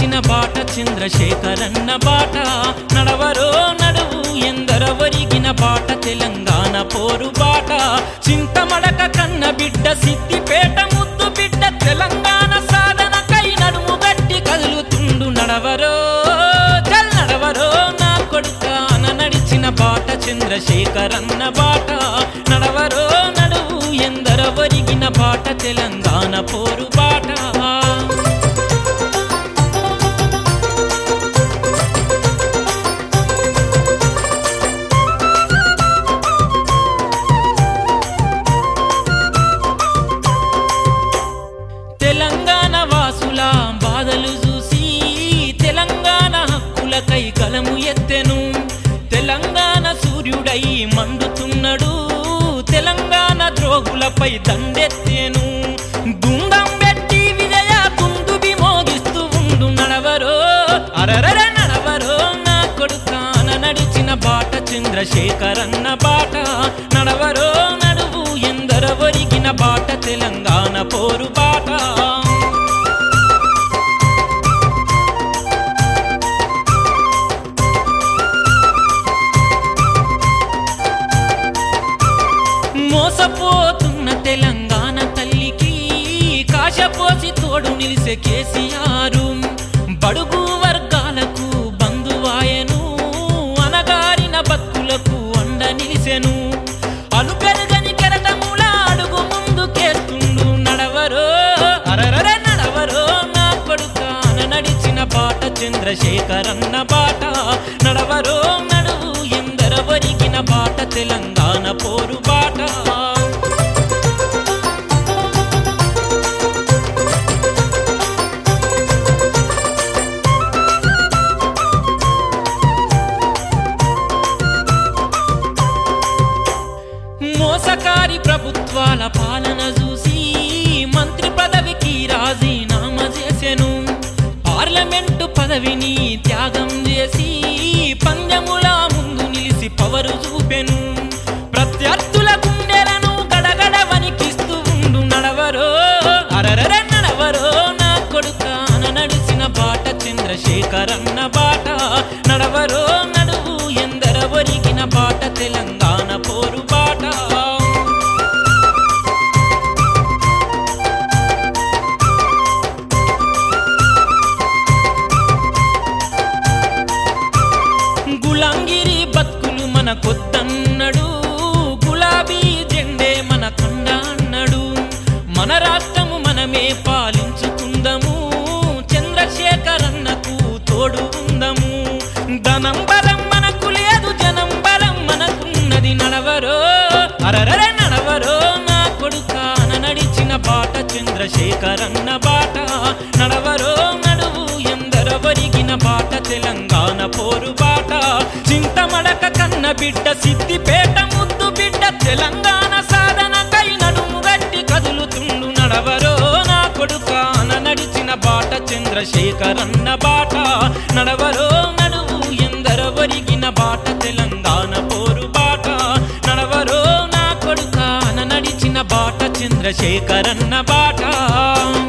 నడిచిన బాట చంద్రశేఖరన్న బాట నడవరో నడువు ఎందర ఒరిగిన బాట తెలంగాణ పోరు బాట చింతమడక కన్న బిడ్డ సిద్దిపేట ముద్దు బిడ్డ తెలంగాణ సాధనకై నడుము గట్టి కదులుతుండు నడవరో చల్ నడవరో నా కొడుకాన నడిచిన బాట చంద్రశేఖరన్న బాట నడవరో నడువు ఎందర ఒరిగిన బాట తెలంగాణ పోరు బాట తెలంగాణ వాసుల బాధలు చూసి తెలంగాణ హక్కులకై కలము ఎత్తెను తెలంగాణ సూర్యుడై మండుతున్నాడు తెలంగాణ ద్రోగులపై దండెత్తెను గుండం పెట్టి విజయ కుందుబి మోగిస్తూ ఉండు నడవరో అరరర నడవరో నా కొడుకాన నడిచిన బాట చంద్రశేఖరన్న బాట నడవరో నడువు ఎందర ఒరిగిన బాట తెలంగాణ పోరు బాట మోసపోతున్న తెలంగాణ తల్లికి కాశపోసి తోడు నిలిసే కేసీఆర్ బడుగు వర్గాలకు బంధువాయను అనగారిన భక్తులకు అండ నిలిసెను అలు పెరగని కెరటముల అడుగు ముందుకేస్తుండు నడవరో అరరర నడవరో నా కొడుకాన నడిచిన బాట చంద్రశేఖరన్న బాట నడవరో నడువు ఎందర ఒరిగిన బాట తెలంగాణ పోరు బాట మోసకారి ప్రభుత్వాల పాలన చూసి మంత్రి పదవికి రాజీనామా చేసెను పార్లమెంటు పదవిని త్యాగం చేసి పందెముల ముందు నిలిసి పవరు చూపెను ప్రత్యర్థుల గుండెలను గడగడ వణికిస్తూ ఉండు నడవరో అరరర నడవరో నా కొడుకాన నడిచిన బాట చంద్రశేఖరన్న బాట నడవరో నడువు ఎందర ఒరిగిన బాట తెలంగాణ పోరు బాట గులాంగిరి బతుకులు మన కొత్తన్నడు గులాబీ జెండే మన కండ అన్నడు మన రాష్ట్రము మనమే పాలించుకుందము చంద్రశేఖరన్నకు తోడు ఉందము ధనం బలం మనకు లేదు జనం బలం మనకున్నది నడవరో అరరర నడవరో నా కొడుకాన నడిచిన బాట చంద్రశేఖరన్న బాట నడవరో నడువు ఎందర ఒరిగిన బాట తెలంగాణ పోరు బాట చింతమడక కన్న బిడ్డ సిద్దిపేట ముద్దు బిడ్డ తెలంగాణ సాధనకై నడుము గట్టి కదులుతుండు నడవరో నా కొడుకాన నడిచిన బాట చంద్రశేఖరన్న బాట నడవరో నడువు ఎందర ఒరిగిన బాట తెలంగాణ పోరు బాట నడవరో నా కొడుకాన నడిచిన బాట చంద్రశేఖరన్న బాట